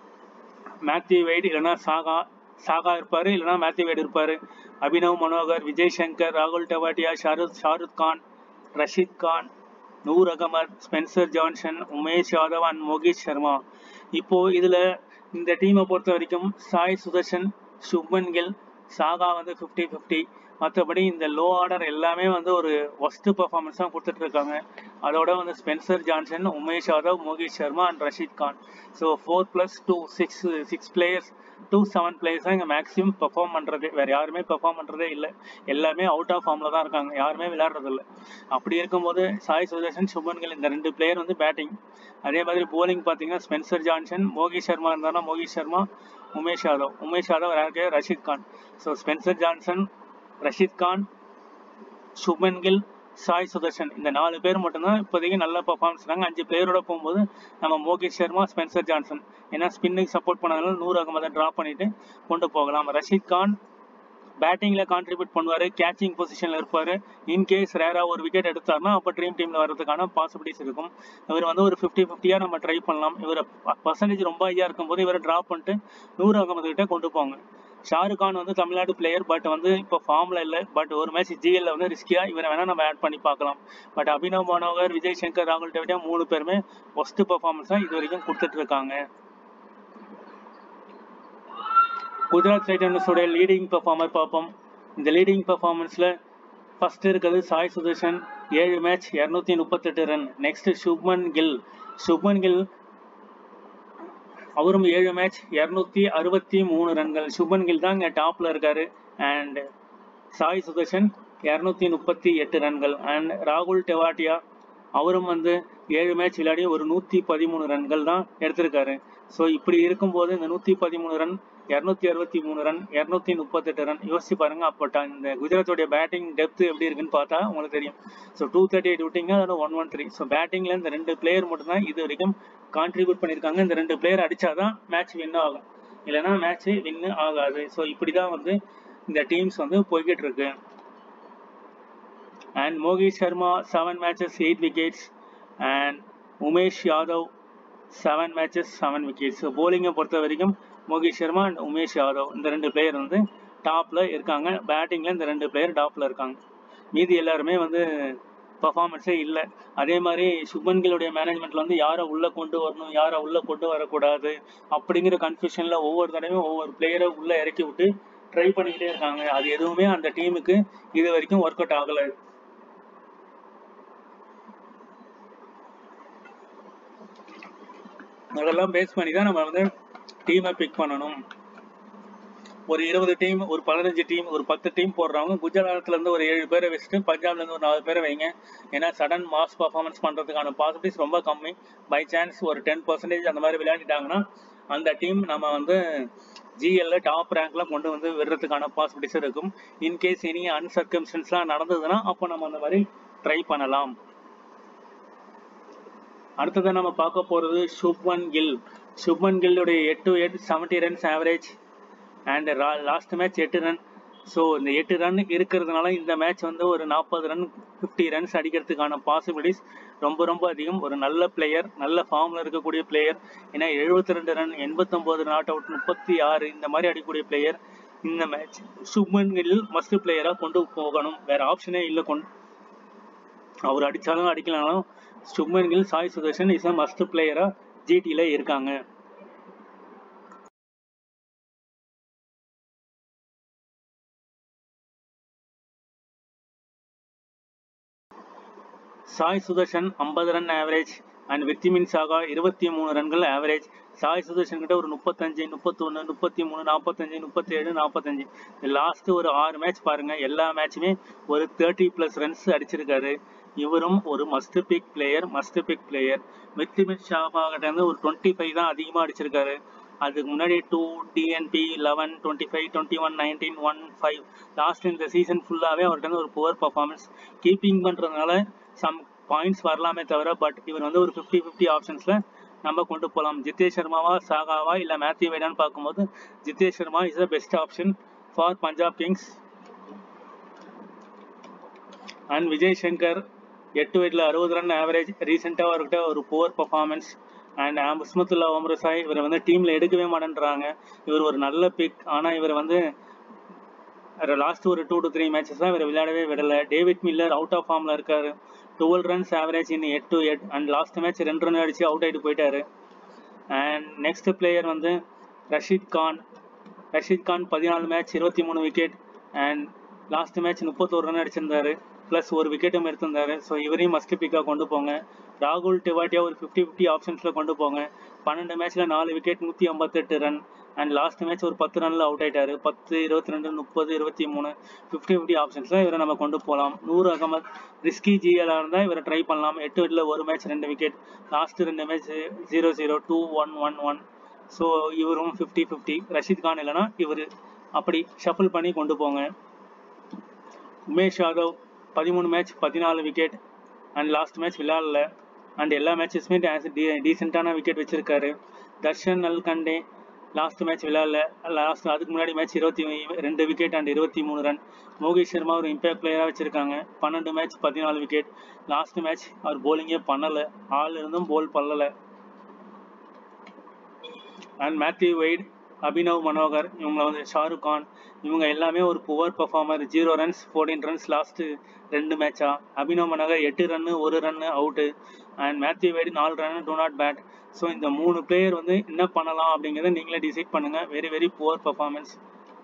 Matthew Wade இல்லைன்னா சாகா சாகா இருப்பார் இல்லைன்னா மேத்யூ வெய்ட் இருப்பார் அபினவ் மனோகர் விஜய் சங்கர் ராகுல் Tewatia Shahrukh Shahrukh Khan Rashid Khan Noor Ahmad Spencer Johnson Umesh Yadav and Mohit Sharma இப்போ இதுல இந்த டீமை பொறுத்த வரைக்கும் சாய் சுதர்ஷன் சுப்மன் கில் சாகா வந்து ஃபிஃப்டி ஃபிஃப்டி மற்றபடி இந்த லோ ஆர்டர் எல்லாமே வந்து ஒரு ஒஸ்ட் பர்ஃபார்மன்ஸ் தான் கொடுத்துட்டு இருக்காங்க அதோட வந்து Spencer Johnson Umesh Yadav Mohit Sharma and Rashid Khan so four plus two six six players to seven players தான் இங்கே மேக்ஸிமம் பெர்ஃபார்ம் பண்ணுறது வேறு யாருமே பெர்ஃபார்ம் பண்ணுறதே இல்லை எல்லாமே அவுட் ஆஃப் ஃபார்மில் தான் இருக்காங்க யாருமே விளையாடுறது இல்லை அப்படி இருக்கும்போது சாய் சுதர்ஷன் சுபன்கள் இந்த ரெண்டு பிளேயர் வந்து பேட்டிங் அதே மாதிரி போலிங் பார்த்தீங்கன்னா ஸ்பென்சர் ஜான்சன் மோகித் சர்மா இருந்தாருன்னா மோகித் சர்மா உமேஷ் யாதவ் உமேஷ் யாதவ் யாருக்கு Rashid Khan so Spencer Johnson Rashid Khan Shubman Gill Sai Sudharsan இந்த நாலு பேர் மட்டும்தான் இப்போதைக்கு நல்ல பர்ஃபார்மன்ஸ் இருக்காங்க அஞ்சு பிளேயரோட போகும்போது நம்ம மோகித் சர்மா ஸ்பென்சர் ஜான்சன் ஏன்னா ஸ்பின்னுக்கு சப்போர்ட் பண்ணதுனால நூறு அகமதை ட்ராப் பண்ணிட்டு கொண்டு போகலாம் ரஷீத் கான் பேட்டிங்கில் கான்ட்ரிபியூட் பண்ணுவார் கேச்சிங் பொசிஷனில் இருப்பார் இன்கேஸ் ரேராக ஒரு விக்கெட் எடுத்தார்னா அப்போ ட்ரீம் டீமில் வர்றதுக்கான பாசிபிலிட்டிஸ் இருக்கும் இவர் வந்து ஒரு ஃபிஃப்டி ஃபிஃப்டியாக நம்ம ட்ரை பண்ணலாம் இவர் பர்சன்டேஜ் ரொம்ப ஐயா இருக்கும்போது இவரை ட்ராப் பண்ணிட்டு நூறு அகமது கிட்ட கொண்டு போங்க ஷாருக் கான் வந்து தமிழ்நாடு பிளேயர் பட் வந்து இப்போ ஃபார்மில் இல்லை பட் ஒரு மேட்ச் ஜிஎல்ல வந்து ரிஸ்கியாக இவரை வேணால் நம்ம ஆட் பண்ணி பார்க்கலாம் பட் அபினவ் மனோகர் விஜய் சங்கர் ராகுல் டேவிடா மூணு பேருமே ஒஸ்ட் பர்ஃபார்மன்ஸ் தான் இது வரைக்கும் கொடுத்துட்டு இருக்காங்க குஜராத் டைட்டன்ஸோட லீடிங் பெர்ஃபார்மர் பார்ப்போம் இந்த லீடிங் பெர்ஃபார்மன்ஸில் ஃபர்ஸ்ட் இருக்கிறது சாய் சுதர்ஷன் ஏழு மேட்ச் இரநூத்தி முப்பத்தெட்டு ரன் நெக்ஸ்ட் சுப்மன் கில் சுப்மன் கில் அவரும் ஏழு மேட்ச் இரநூத்தி அறுபத்தி மூணு ரன்கள் சுப்மன் கில் தான் இங்கே டாப்பில் இருக்காரு அண்ட் சாய் சுதர்ஷன் இரநூத்தி முப்பத்தி எட்டு ரன்கள் அண்ட் ராகுல் டெவாட்டியா அவரும் வந்து ஏழு மேட்ச் விளையாடி ஒரு நூற்றி பதிமூணு ரன்கள் தான் எடுத்திருக்காரு ஸோ இப்படி இருக்கும்போது இந்த நூற்றி பதிமூணு ரன் இரநூத்தி அறுபத்தி மூணு ரன் இரநூத்தி முப்பத்தெட்டு ரன் யோசிச்சு பாருங்க அப்போ இந்த குஜராத்தோடைய பேட்டிங் டெப்த் எப்படி இருக்குன்னு பார்த்தா உங்களுக்கு தெரியும் ஸோ டூ தேர்ட்டி எயிட் விட்டிங்க அதோட ஒன் ஒன் த்ரீ ஸோ பேட்டிங்கில் இந்த ரெண்டு பிளேயர் மட்டும்தான் இது வரைக்கும் கான்ட்ரிபியூட் பண்ணியிருக்காங்க இந்த ரெண்டு பிளேயர் அடிச்சாதான் மேட்ச் வின் ஆகும் இல்லைன்னா மேட்ச் வின் ஆகாது ஸோ இப்படி தான் வந்து இந்த டீம்ஸ் வந்து போய்கிட்டு இருக்கு அண்ட் மோகேஷ் Sharma seven matches eight wickets and Umesh Yadav seven matches seven wickets so போலிங்கை பொறுத்த வரைக்கும் மோகேஷ் சர்மா அண்ட் உமேஷ் யாதவ் இந்த ரெண்டு பிளேயர் வந்து டாப்பில் இருக்காங்க பேட்டிங்கில் இந்த ரெண்டு பிளேயர் டாப்பில் இருக்காங்க மீதி எல்லாருமே வந்து பர்ஃபார்மன்ஸே இல்லை அதே மாதிரி சுப்மன் கில்லுடைய மேனேஜ்மெண்ட்ல வந்து யாரை உள்ளே கொண்டு வரணும் யாரை உள்ளே கொண்டு வரக்கூடாது அப்படிங்கிற கன்ஃபியூஷனில் ஒவ்வொரு தடவையும் ஒவ்வொரு பிளேயரை உள்ளே இறக்கி விட்டு ட்ரை பண்ணிக்கிட்டே இருக்காங்க அது எதுவுமே அந்த டீமுக்கு இது வரைக்கும் ஒர்க் அவுட் ஆகலை அதெல்லாம் பேஸ் பண்ணி தான் நம்ம வந்து டீமை பிக் பண்ணணும் ஒரு இருபது டீம் ஒரு பதினஞ்சு டீம் ஒரு பத்து டீம் போடுறவங்க குஜராத்ல இருந்து ஒரு ஏழு பேரை வச்சுட்டு பஞ்சாப்ல இருந்து ஒரு நாலு பேரை வைங்க ஏன்னா சடன் மாஸ் பர்ஃபார்மன்ஸ் பண்றதுக்கான பாசிபிலிட்டிஸ் ரொம்ப கம்மி பை சான்ஸ் ஒரு டென் பர்சன்டேஜ் அந்த மாதிரி விளையாடிட்டாங்கன்னா அந்த டீம் நம்ம வந்து ஜிஎல்ல டாப் ரேங்க்ல கொண்டு வந்து விடுறதுக்கான பாசிபிலிட்டிஸ் இருக்கும் இன்கேஸ் இனி அன்சர்கம்ஸ்டன்ஸ்லாம் நடந்ததுன்னா அப்போ நம்ம அந்த மாதிரி ட்ரை பண்ணலாம் அடுத்தது நம்ம பார்க்க போறது சுப்மன் கில் சுப்மன் கில்லுடைய எட்டு எட்டு seventy runs average and last match எட்டு ரன் ஸோ இந்த எட்டு ரன் இருக்கிறதுனால இந்த மேட்ச் வந்து ஒரு நாற்பது ரன் ஃபிஃப்டி ரன்ஸ் அடிக்கிறதுக்கான பாசிபிலிட்டிஸ் ரொம்ப ரொம்ப அதிகம் ஒரு நல்ல பிளேயர் நல்ல ஃபார்மில் இருக்கக்கூடிய பிளேயர் ஏன்னா எழுபத்தி ரெண்டு ரன் எண்பத்தொம்போது நாட் அவுட் முப்பத்தி ஆறு இந்த மாதிரி அடிக்கக்கூடிய பிளேயர் இந்த மேட்ச் சுப்மன் கில் மஸ்ட் பிளேயராக கொண்டு போகணும் வேற ஆப்ஷனே இல்லை கொண்டு அவர் அடித்தாலும் அடிக்கலனாலும் Shubman Gill Sai Sudharsan is a must பிளேயரா ஜிடியில் இருக்காங்க சாய் சுதர்ஷன் ஐம்பது run average and Wriddhiman Saha இருபத்தி மூணு ரன்கள் ஆவரேஜ் சாய் சுதர்ஷன் கிட்ட ஒரு முப்பத்தஞ்சு முப்பத்தொன்று முப்பத்தி மூணு நாற்பத்தஞ்சு முப்பத்தேழு நாற்பத்தஞ்சு லாஸ்ட் ஒரு ஆறு மேட்ச் பாருங்க எல்லா மேட்சுமே ஒரு தேர்ட்டி பிளஸ் ரன்ஸ் அடிச்சிருக்காரு இவரும் ஒரு must pick player must pick player Wriddhiman ஷாபா கிட்ட இருந்து ஒரு டுவெண்ட்டி ஃபைவ் தான் அதிகமாக அடிச்சிருக்காரு அதுக்கு முன்னாடி two DNB eleven twenty five twenty one nineteen one five last இந்த சீசன் ஃபுல்லாகவே அவர்கிட்ட ஒரு புவர் பர்ஃபார்மன்ஸ் கீப்பிங் பண்ணுறதுனால சம் பாயிண்ட்ஸ் வரலாமே தவிர பட் இவர் வந்து ஒரு ஃபிஃப்டி ஃபிஃப்டி ஆப்ஷன்ஸில் நம்ம கொண்டு போகலாம் ஜித்தேஷ் சர்மாவா சாகாவா இல்லை மேத்யூ வைடான்னு பார்க்கும்போது Jitesh Sharma is the best option for Punjab Kings and Vijay Shankar எட்டு வீட்டில் அறுபது ரன் ஆவரேஜ் ரீசெண்டாக அவர்கிட்ட ஒரு poor performance and Azmatullah Omarzai இவரை வந்து டீமில் எடுக்கவே மாட்டேன்றாங்க இவர் ஒரு நல்ல பிக் ஆனால் இவர் வந்து லாஸ்ட் ஒரு டூ டு த்ரீ மேட்சஸ் தான் இவர் விளையாடவே விடலை டேவிட் மில்லர் அவுட் ஆஃப் ஃபார்மில் இருக்காரு twelve runs average in eight to eight and last match ரெண்டு ரன் அடிச்சு அவுட் ஆகிட்டு போயிட்டாரு அண்ட் நெக்ஸ்ட் பிளேயர் வந்து ரஷீத் கான் ரஷீத் கான் பதினாலு மேட்ச் இருபத்தி மூணு விக்கெட் அண்ட் லாஸ்ட் மேட்ச் முப்பத்தோரு ரன் அடிச்சிருந்தாரு ப்ளஸ் ஒரு விக்கெட்டும் எடுத்திருந்தாரு ஸோ இவரையும் மஸ்ட் பிக்காக கொண்டு போங்க ராகுல் டெவாட்டியா ஒரு ஃபிஃப்டி ஃபிஃப்டி ஆப்ஷன்ஸில் கொண்டு போங்க பன்னெண்டு மேட்ச்சில் நாலு விக்கெட் நூற்றி ஐம்பத்தெட்டு ரன் அண்ட் லாஸ்ட் மேட்ச் ஒரு பத்து ரனில் அவுட் ஆயிட்டாரு பத்து இருபத்தி ரெண்டு முப்பது இருபத்தி மூணு ஃபிஃப்டி ஃபிஃப்டி ஆப்ஷன்ஸில் இவரை நம்ம கொண்டு போகலாம் நூறு அகமத் ரிஸ்கி ஜிஎலாக இருந்தால் இவரை ட்ரை பண்ணலாம் எட்டு எட்டில் ஒரு மேட்ச் ரெண்டு விக்கெட் லாஸ்ட் ரெண்டு match zero zero two one one one so இவரும் ஃபிஃப்டி ஃபிஃப்டி ரஷீத் கான் இல்லைனா இவர் அப்படி ஷஃபிள் பண்ணி கொண்டு போங்க உமேஷ் யாதவ் பதிமூணு மேட்ச் பதினாலு விக்கெட் அண்ட் லாஸ்ட் மேட்ச் விளையாடல அண்ட் எல்லா மேட்சஸுமே டீசெண்டான விக்கெட் வச்சிருக்காரு தர்ஷன் நல்கண்டே லாஸ்ட் மேட்ச் விளையாடல லாஸ்ட் அதுக்கு முன்னாடி மேட்ச் இருபத்தி ரெண்டு விக்கெட் அண்ட் இருபத்தி மூணு ரன் மோகேஷ் சர்மா ஒரு இம்பேக்ட் பிளேயராக வச்சிருக்காங்க பன்னெண்டு மேட்ச் பதினாலு விக்கெட் லாஸ்ட் மேட்ச் அவர் போலிங்கே பண்ணலை ஆள் இருந்தும் போல் பண்ணலை and Matthew Wade Abhinav Manohar இவங்க வந்து ஷாருக் கான் இவங்க எல்லாமே ஒரு poor performer zero runs fourteen runs last ரெண்டு மேட்சா அபினவ் மனோகர் எட்டு ரன்னு ஒரு run out and Matthew Wade நாலு run two not bad so இந்த மூணு பிளேயர் வந்து என்ன பண்ணலாம் அப்படிங்கிறத நீங்களே டிசைட் பண்ணுங்கள் very very poor performance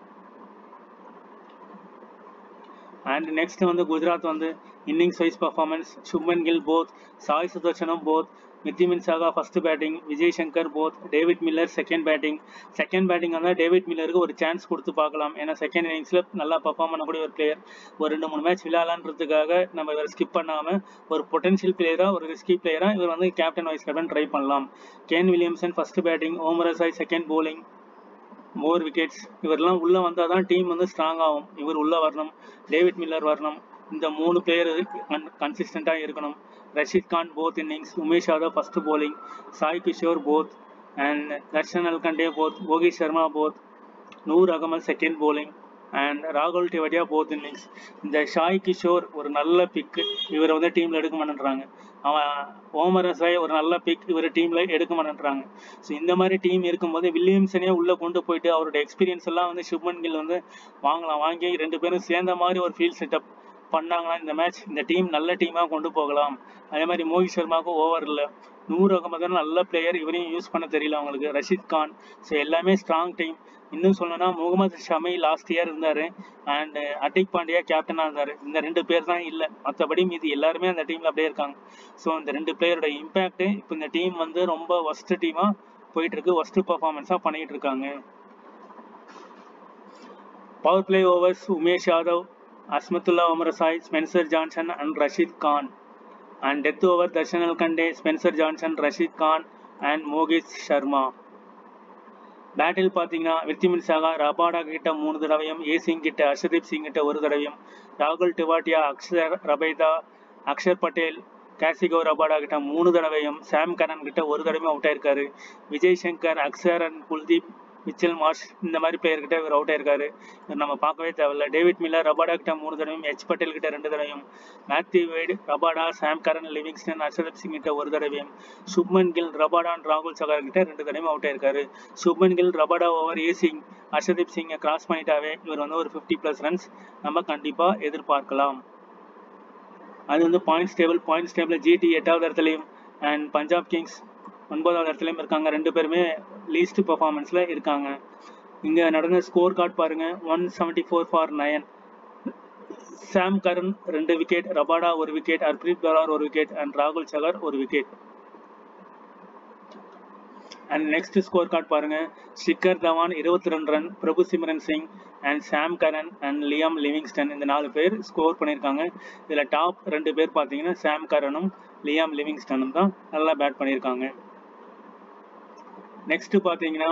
and next வந்து குஜராத் வந்து innings wise performance Shubman Gill both Sai சுதர்ஷனும் both Wriddhiman Saha first batting Vijay Shankar both David Miller second batting second batting வந்தால் டேவிட் மில்லருக்கு ஒரு சான்ஸ் கொடுத்து பார்க்கலாம் ஏன்னா செகண்ட் இன்னிங்ஸில் நல்லா பர்ஃபார்ம் பண்ணக்கூடிய ஒரு பிளேயர் ஒரு ரெண்டு மூணு மேட்ச் விளையாடலான்றதுக்காக நம்ம இவர் ஸ்கிப் பண்ணாமல் ஒரு பொட்டன்ஷியல் பிளேயராக ஒரு ரிஸ்கி பிளேயராக இவர் வந்து கேப்டன் வைஸ் கேப்டன் ட்ரை பண்ணலாம் Kane Williamson first batting Omarzai second bowling more wickets இவரெல்லாம் உள்ள வந்தால் தான் டீம் வந்து ஸ்ட்ராங் ஆகும் இவர் உள்ள வரணும் டேவிட் மில்லர் வரணும் இந்த மூணு பேர் கன்சிஸ்டண்டாக இருக்கணும் Rashid Khan both innings Umesh Yadav first bowling Sai Kishore both and Darshan Nalkande both Yogi Sharma both Noor Akmal second bowling and ராகுல் டிவடியா போத் இன்னிங்ஸ் இந்த ஷாய் கிஷோர் ஒரு நல்ல பிக்கு இவரை வந்து டீமில் எடுக்க மாட்டேன்றாங்க அவன் ஓமர் அசாய் ஒரு நல்ல பிக் இவர் டீமில் எடுக்க மாட்டேன்றாங்க ஸோ இந்த மாதிரி டீம் இருக்கும்போது வில்லியம்சனே உள்ளே கொண்டு போயிட்டு அவரோட எக்ஸ்பீரியன்ஸ் எல்லாம் வந்து சுப்மன் கில் வந்து வாங்கலாம் வாங்கி ரெண்டு பேரும் சேர்ந்த மாதிரி ஒரு ஃபீல்ட் செட்டப் பண்ணாங்கன்னா இந்த மேட்ச் இந்த டீம் நல்ல டீமாக கொண்டு போகலாம் அதே மாதிரி மோஹித் சர்மாவுக்கும் ஓவர் இல்லை நூறு அகமதன் நல்ல பிளேயர் இவரையும் யூஸ் பண்ண தெரியல அவங்களுக்கு ரஷீத் கான் ஸோ எல்லாமே ஸ்ட்ராங் டீம் இன்னும் சொல்லணும்னா முகமது ஷமி லாஸ்ட் இயர் இருந்தார் அண்ட் அட்டிக் பாண்டியா கேப்டனாக இருந்தார் இந்த ரெண்டு பேர் தான் இல்லை மற்றபடி மீதி எல்லாருமே அந்த டீமில் அப்படியே இருக்காங்க ஸோ இந்த ரெண்டு பிளேயரோட இம்பேக்ட் இப்போ இந்த டீம் வந்து ரொம்ப ஒஸ்ட் டீமாக போயிட்டு இருக்கு ஒஸ்ட் பர்ஃபார்மன்ஸாக பண்ணிட்டு இருக்காங்க power play overs Umesh Yadav Azmatullah Omarzai Spencer Johnson and Rashid Khan and death over Darshan Nalkande Spencer Johnson Rashid Khan and Mohit Sharma பேட்டில் பார்த்தீங்கன்னா விர்த்திமின் சாகா ரபாடா கிட்ட மூணு தடவையும் ஏ சிங் கிட்ட ஹர்ஷதீப் சிங் கிட்ட ஒரு தடவையும் ராகுல் Tewatia Axar Rabada Axar Patel Kagiso Rabada கிட்ட மூணு தடவையும் சாம் கரன் கிட்ட ஒரு தடவையும் அவுட் ஆயிருக்காரு Vijay Shankar Axar and Kuldeep Mitchell Marsh இந்த மாதிரி பிளேயர் கிட்ட இவர் அவுட் ஆயிருக்காரு இவர் நம்ம பார்க்கவே தேவையில்ல டேவிட் மில்லர் ரபாடா கிட்ட மூணு தடவையும் எச் பட்டேல் கிட்ட ரெண்டு தடவையும் Matthew Wade Rabada Sam Curran Livingstone Harshdeep Singh கிட்ட ஒரு தடவையும் சுப்மன் கில் ரபாடா and ராகுல் சகார் கிட்ட ரெண்டு தடவையும் அவுட் ஆயிருக்காரு சுப்மன் கில் ரபாடா ஓவர் ஏ சிங் ஹர்ஷதீப் சிங்கை கிராஸ் பண்ணிட்டாவே இவர் வந்து ஒரு ஃபிஃப்டி ப்ளஸ் ரன்ஸ் நம்ம கண்டிப்பாக எதிர்பார்க்கலாம் அது வந்து points table points table GT எட்டாவது இடத்துலையும் அண்ட் பஞ்சாப் கிங்ஸ் ஒன்பதாவது இடத்துலையும் இருக்காங்க ரெண்டு பேருமே லீஸ்ட் பர்ஃபார்மன்ஸில் இருக்காங்க இங்கே நடந்த ஸ்கோர் கார்டு பாருங்க one seventy four for nine Sam Curran ரெண்டு விக்கெட் ரபாடா ஒரு விக்கெட் ஹர்ப்ரீத் பரார் ஒரு விக்கெட் அண்ட் ராகுல் சகர் ஒரு wicket and next score card பாருங்க ஷிக்கர் தவான் இருபத்தி ரெண்டு run Prabhsimran Singh and Sam Curran and Liam Livingstone இந்த நாலு பேர் ஸ்கோர் பண்ணியிருக்காங்க இதில் டாப் ரெண்டு பேர் பார்த்தீங்கன்னா சாம் கரனும் லியாம் லிவிங்ஸ்டனும் தான் நல்லா பேட் பண்ணியிருக்காங்க நெக்ஸ்ட் பார்த்தீங்கன்னா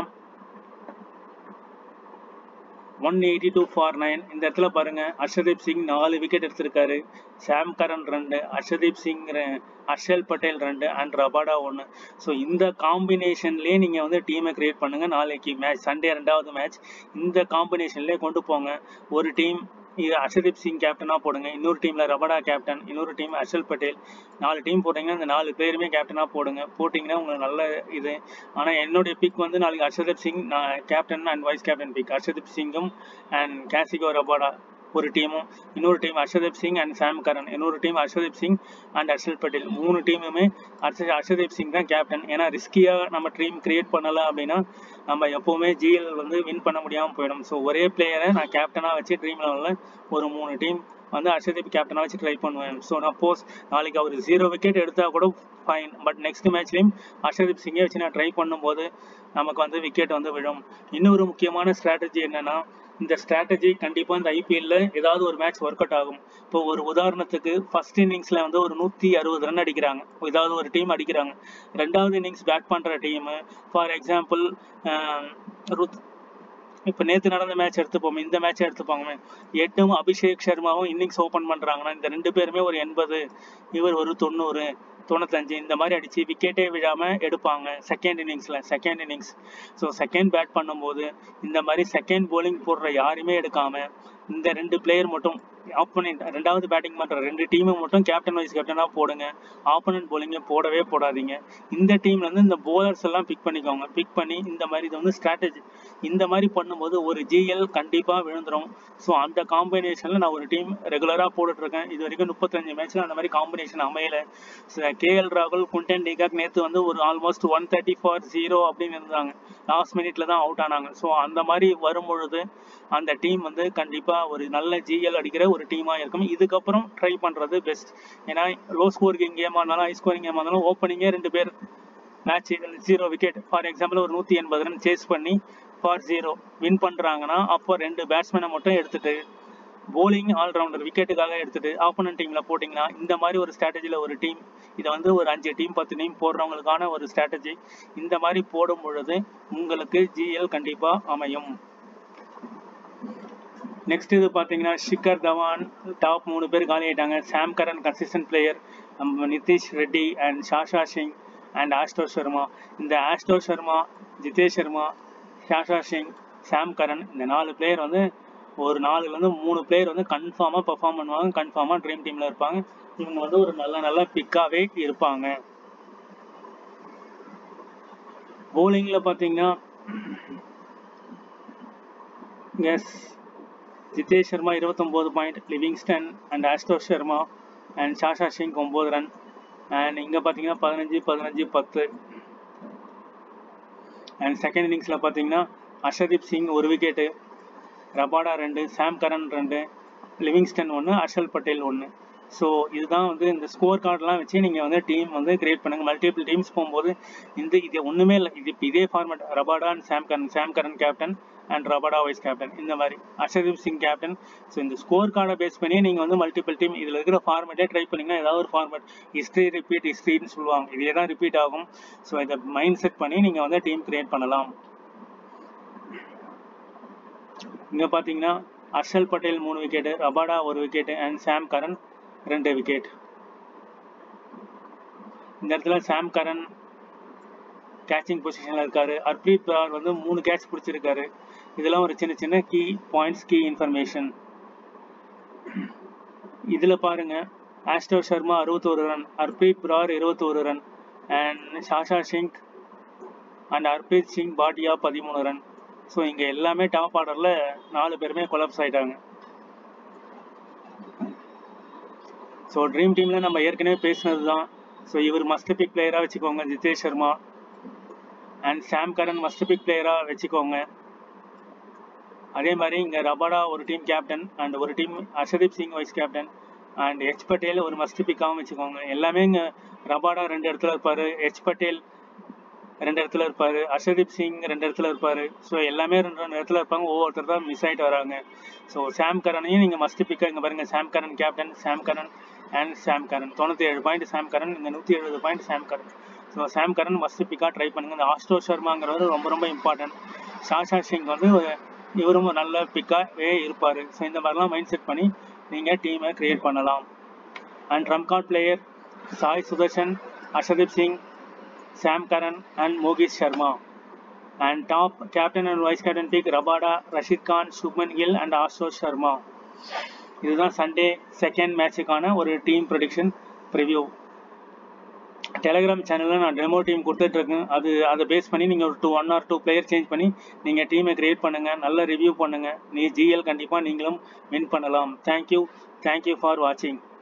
one eighty two for nine இந்த இடத்துல பாருங்க ஹர்ஷதீப் சிங் நாலு விக்கெட் எடுத்திருக்காரு சாம் கரன் ரெண்டு ஹர்ஷதீப் சிங் ரெ- ஹர்ஷல் பட்டேல் ரெண்டு அண்ட் ரபாடா ஒன்று ஸோ இந்த காம்பினேஷன்லேயே நீங்கள் வந்து டீமை கிரியேட் பண்ணுங்க நாளைக்கு மேட்ச் சண்டே ரெண்டாவது மேட்ச் இந்த காம்பினேஷன்லேயே கொண்டு போங்க ஒரு டீம் இது ஹர்ஷதீப் சிங் கேப்டனாக போடுங்க இன்னொரு டீமில் ரபடா கேப்டன் இன்னொரு டீம் ஹர்ஷல் பட்டேல் நாலு டீம் போட்டிங்கன்னா இந்த நாலு பேருமே கேப்டனாக போடுங்க போட்டிங்கன்னா உங்களுக்கு நல்ல இது ஆனால் என்னுடைய பிக் வந்து நாளைக்கு ஹர்ஷதீப் சிங் நான் captain and vice captain pick Harshdeep சிங்கும் அண்ட் கேசிகோ ரபாடா ஒரு டீமும் இன்னொரு team Harshdeep Singh and Sam Curran இன்னொரு டீம் ஹர்ஷதீப் சிங் அண்ட் ஹர்ஷல் பட்டேல் மூணு டீமுமே ஹர்ஷ ஹர்ஷதீப் சிங் தான் கேப்டன் ஏன்னா ரிஸ்கியாக நம்ம டீம் கிரியேட் பண்ணல அப்படின்னா நம்ம எப்போவுமே ஜிஎல் வந்து வின் பண்ண முடியாமல் போயிடும் ஸோ ஒரே பிளேயரை நான் கேப்டனாக வச்சு ட்ரீம் லெவலில் ஒரு மூணு டீம் வந்து ஹர்ஷதீப் கேப்டனாக வச்சு ட்ரை பண்ணுவேன் ஸோ சப்போஸ் நாளைக்கு அவர் ஜீரோ விக்கெட் எடுத்தால் கூட ஃபைன் பட் நெக்ஸ்ட் மேட்ச்லேயும் ஹர்ஷதீப் சிங்கை வச்சு நான் ட்ரை பண்ணும்போது நமக்கு வந்து விக்கெட் வந்து விழும் இன்னொரு முக்கியமான ஸ்ட்ராட்டஜி என்னன்னா இந்த ஸ்ட்ராட்டஜி கண்டிப்பாக இந்த ஐபிஎல்ல ஏதாவது ஒரு மேட்ச் ஒர்க் அவுட் ஆகும் இப்போ ஒரு உதாரணத்துக்கு ஃபர்ஸ்ட் இன்னிங்ஸ்ல வந்து ஒரு நூற்றி அறுபது ரன் அடிக்கிறாங்க ஏதாவது ஒரு டீம் அடிக்கிறாங்க ரெண்டாவது இன்னிங்ஸ் பேட் பண்ணுற டீம் ஃபார் எக்ஸாம்பிள் ருத் இப்போ நேற்று நடந்த மேட்ச் எடுத்துப்போம் இந்த மேட்ச் எடுத்துப்பாங்க எட்டும் அபிஷேக் சர்மாவும் இன்னிங்ஸ் ஓப்பன் பண்ணுறாங்கன்னா இந்த ரெண்டு பேருமே ஒரு எண்பது இவர் ஒரு தொண்ணூறு தொண்ணூத்தஞ்சு இந்த மாதிரி அடிச்சு விக்கெட்டே விழாம எடுப்பாங்க செகண்ட் இன்னிங்ஸ்ல second innings so second bat பண்ணும்போது இந்த மாதிரி செகண்ட் bowling போடுற யாருமே எடுக்காம இந்த ரெண்டு பிளேயர் மட்டும் ஆப்போனன்ட் ரெண்டாவது பேட்டிங் பண்ற ரெண்டு டீமை மட்டும் கேப்டன் வைஸ் கேப்டனாக போடுங்க ஆப்போனன்ட் bowling போடவே போடாதீங்க இந்த டீம்ல இருந்து இந்த bowlers எல்லாம் பிக் பண்ணிக்கோங்க பிக் பண்ணி இந்த மாதிரி இது வந்து ஸ்ட்ராட்டஜி இந்த மாதிரி பண்ணும்போது ஒரு ஜிஎல் கண்டிப்பா விழுந்துரும் ஸோ அந்த காம்பினேஷன்ல நான் ஒரு டீம் ரெகுலரா போட்டுட்டு இருக்கேன் இது வரைக்கும் முப்பத்தஞ்சு மேட்ச்ல அந்த மாதிரி காம்பினேஷன் அமையல கேஎல் ராகுல் குண்டன் டிகாக் நேத்து வந்து ஒரு almost one thirty for zero அப்படின்னு இருந்தாங்க லாஸ்ட் மினிட்ல தான் அவுட் ஆனாங்க ஸோ அந்த மாதிரி வரும் பொழுது அந்த டீம் வந்து கண்டிப்பா கண்டிப்பாக ஒரு நல்ல ஜிஎல் அடிக்கிற ஒரு டீமாக இருக்கும் இதுக்கப்புறம் ட்ரை பண்ணுறது பெஸ்ட் ஏன்னா லோ ஸ்கோரிங் கேமாக இருந்தாலும் ஹை ஸ்கோரிங் கேமாக இருந்தாலும் ஓப்பனிங்கே ரெண்டு பேர் match zero wicket for example ஒரு நூற்றி எண்பது ரன் சேஸ் பண்ணி ஃபார் ஜீரோ வின் பண்ணுறாங்கன்னா அப்போ ரெண்டு பேட்ஸ்மேனை மட்டும் எடுத்துட்டு போலிங் ஆல்ரவுண்டர் விக்கெட்டுக்காக எடுத்துட்டு ஆப்போனன்ட் டீமில் போட்டிங்கன்னா இந்த மாதிரி ஒரு ஸ்ட்ராட்டஜியில் ஒரு டீம் இதை வந்து ஒரு அஞ்சு டீம் பத்து டீம் போடுறவங்களுக்கான ஒரு ஸ்ட்ராட்டஜி இந்த மாதிரி போடும் பொழுது உங்களுக்கு ஜிஎல் கண்டிப்பாக அமையும் நெக்ஸ்ட் இது பார்த்தீங்கன்னா ஷிக்கர் தவான் டாப் மூணு பேர் காலி ஆயிட்டாங்க சாம் கரன் கன்சிஸ்டன்ட் பிளேயர் நம்ம நிதிஷ் ரெட்டி அண்ட் ஷாஷா சிங் அண்ட் ஆஸ்டோ சர்மா இந்த ஆஸ்டோ சர்மா ஜிதேஷ் சர்மா ஷாஷா சிங் சாம் கரன் இந்த நாலு பிளேயர் வந்து ஒரு நாலுலேருந்து மூணு பிளேயர் வந்து கன்ஃபார்மாக பெர்ஃபார்ம் பண்ணுவாங்க கன்ஃபார்மாக ட்ரீம் டீமில் இருப்பாங்க இவங்க வந்து ஒரு நல்ல நல்ல பிக்காகவே இருப்பாங்க போலிங்கில் பார்த்தீங்கன்னா எஸ் ஜிதேஷ் சர்மா இருபத்தொம்போது point Livingstone and Asto Sharma and Shasha Singh ஒம்பது ரன் அண்ட் இங்கே பார்த்தீங்கன்னா பதினஞ்சு பதினஞ்சு பத்து அண்ட் செகண்ட் இன்னிங்ஸில் பார்த்தீங்கன்னா அஷதீப் சிங் ஒரு விக்கெட்டு ரபாடா ரெண்டு சாம் கரன் ரெண்டு லிவிங்ஸ்டன் ஒன்று ஹர்ஷல் பட்டேல் ஒன்று ஸோ இதுதான் வந்து இந்த ஸ்கோர் கார்டெலாம் வச்சு நீங்கள் வந்து டீம் வந்து கிரியேட் பண்ணுங்கள் மல்டிபிள் டீம்ஸ் போகும்போது இந்த இது ஒன்றுமே இல்லை இது இப்போ இதே format Rabada and Sam Curran Sam Curran captain and Rabada vice captain இந்த மாதிரி அஷதீப் சிங் கேப்டன் ஸோ இந்த ஸ்கோர் கார்டை பேஸ் பண்ணி நீங்கள் வந்து மல்டிபிள் டீம் இதில் இருக்கிற ஃபார்மேட்டே ட்ரை பண்ணிங்கன்னா ஏதாவது ஒரு ஃபார்மேட் ஹிஸ்ட்ரி ரிப்பீட் ஹிஸ்ட்ரின்னு சொல்லுவாங்க இதே தான் ரிப்பீட் ஆகும் ஸோ இதை மைண்ட் செட் பண்ணி நீங்கள் வந்து டீம் கிரியேட் பண்ணலாம் இங்கே பார்த்தீங்கன்னா ஹர்ஷல் பட்டேல் மூணு விக்கெட்டு ரபாடா ஒரு விக்கெட்டு அண்ட் சாம் கரன் ரெண்டு விக்கெட் இந்த இடத்துல சாம் கரன் கேட்சிங் பொசிஷனில் இருக்காரு ஹர்ப்ரீத் பரார் வந்து மூணு கேட்ச் பிடிச்சிருக்காரு இதெல்லாம் ஒரு சின்ன சின்ன கீ பாயிண்ட்ஸ் கீ இன்ஃபர்மேஷன் இதில் பாருங்க ஆஸ்டோ சர்மா அறுபத்தோரு ரன் ஹர்ப்ரீத் பரார் இருபத்தோரு run and Shasha Singh and Harpreet Singh Bhatia பதிமூணு ரன் ஸோ இங்கே எல்லாமே டாப் ஆர்டரில் நாலு பேருமே கொலாப்ஸ் ஆயிட்டாங்க ஸோ ட்ரீம் டீமில் நம்ம ஏற்கனவே பேசினது தான் ஸோ இவர் மஸ்ட் பிக் பிளேயராக வச்சுக்கோங்க Jitesh Sharma and Sam Curran must pick பிளேயராக வச்சுக்கோங்க அதே மாதிரி இங்கே ரபாடா ஒரு டீம் கேப்டன் அண்ட் ஒரு team Arshdeep Singh vice captain and H Patel ஒரு மஸ்ட் பிக்காகவும் வச்சுக்கோங்க எல்லாமே இங்கே ரபாடா ரெண்டு இடத்துல இருப்பார் ஹெச் பட்டேல் ரெண்டு இடத்துல இருப்பார் அர்ஷதீப் சிங் ரெண்டு இடத்துல இருப்பார் ஸோ எல்லாமே ரெண்டு ரெண்டு இடத்துல இருப்பாங்க ஒவ்வொருத்தர் தான் மிஸ் ஆகிட்டு வராங்க ஸோ சாம் கரனையும் நீங்கள் மஸ்ட் பிக்காக இங்கே பாருங்கள் Sam Curran captain Sam Curran and Sam Curran தொண்ணூற்றி ஏழு பாயிண்ட் சாம் கரன் இங்கே நூற்றி எழுபது point Sam Curran so Sam Curran must பிக்காக ட்ரை பண்ணுங்கள் இந்த ஆஸ்டோ சர்மாங்கிறது ரொம்ப ரொம்ப இம்பார்ட்டன்ட் ஷாஷா சிங் வந்து இவரும் நல்ல பிக்காகவே இருப்பார் ஸோ இந்த மாதிரிலாம் மைண்ட் செட் பண்ணி நீங்கள் டீமை க்ரியேட் பண்ணலாம் and trump card player Sai Sudarshan Arshdeep Singh Sam Karan and Mogis Sharma. And top captain and vice captain pick Rabada, Rashid Khan, Shubman Gill and Asho Sharma. இதுதான் சண்டே செகண்ட் மேட்சுக்கான ஒரு டீம் ப்ரொடிக்ஷன் ப்ரிவ்யூ டெலகிராம் சேனலில் நான் டெமோ டீம் கொடுத்துட்ருக்கேன் அது அதை பேஸ் பண்ணி நீங்கள் ஒரு two one or two player change பண்ணி நீங்கள் டீமை க்ரியேட் பண்ணுங்கள் நல்ல ரிவ்யூ பண்ணுங்கள் நீ ஜிஎல் கண்டிப்பாக நீங்களும் வின் பண்ணலாம் தேங்க்யூ தேங்க்யூ ஃபார் வாட்சிங்